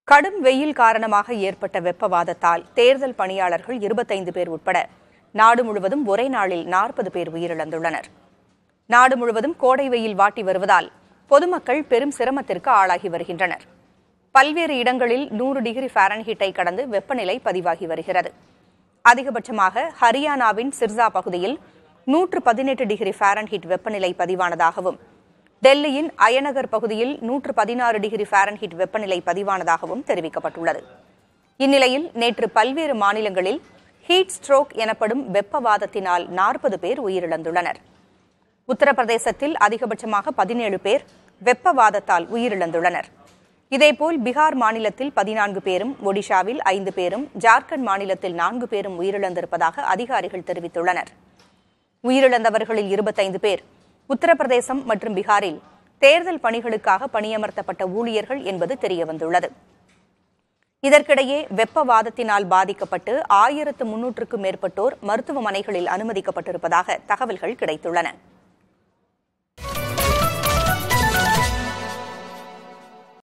கடும் வெயில் காரணமாக ஏற்பட்ட வெப்பவாதத்தால் தேர்தல் பணியாளர்கள் இருபத்தைந்து பேர் உட்பட நாடு முழுவதும் ஒரே நாளில் நாற்பது பேர் உயிரிழந்துள்ளனர் நாடு முழுவதும் கோடை வெயில் வாட்டி வருவதால் பொதுமக்கள் பெரும் சிரமத்திற்கு ஆளாகி வருகின்றனர் பல்வேறு இடங்களில் நூறு டிகிரி ஃபாரன்ஹீட்டை கடந்து வெப்பநிலை பதிவாகி வருகிறது அதிகபட்சமாக ஹரியானாவின் சிர்சா பகுதியில் நூற்று பதினெட்டு டிகிரி ஃபாரன்ஹீட் வெப்பநிலை பதிவானதாகவும் டெல்லியின் அயனகர் பகுதியில் நூற்று பதினாறு டிகிரி ஃபாரன்ஹீட் வெப்பநிலை பதிவானதாகவும் தெரிவிக்கப்பட்டுள்ளது இந்நிலையில் நேற்று பல்வேறு மாநிலங்களில் ஹீட் ஸ்ட்ரோக் எனப்படும் வெப்பவாதத்தினால் நாற்பது பேர் உயிரிழந்துள்ளனர் உத்தரப்பிரதேசத்தில் அதிகபட்சமாக பதினேழு பேர் வெப்பவாதத்தால் உயிரிழந்துள்ளனர் இதேபோல் பீகார் மாநிலத்தில் பதினான்கு பேரும் ஒடிஷாவில் ஐந்து பேரும் ஜார்க்கண்ட் மாநிலத்தில் நான்கு பேரும் உயிரிழந்திருப்பதாக அதிகாரிகள் தெரிவித்துள்ளனர் உயிரிழந்தவர்களில் இருபத்தைந்து பேர் உத்தரப்பிரதேசம் மற்றும் பீகாரில் தேர்தல் பணிகளுக்காக பணியமர்த்தப்பட்ட ஊழியர்கள் என்பது தெரியவந்துள்ளது இதற்கிடையே வெப்பவாதத்தினால் பாதிக்கப்பட்டு ஆயிரத்து முன்னூற்றுக்கும் மேற்பட்டோர் மருத்துவமனைகளில் அனுமதிக்கப்பட்டிருப்பதாக தகவல்கள் கிடைத்துள்ளன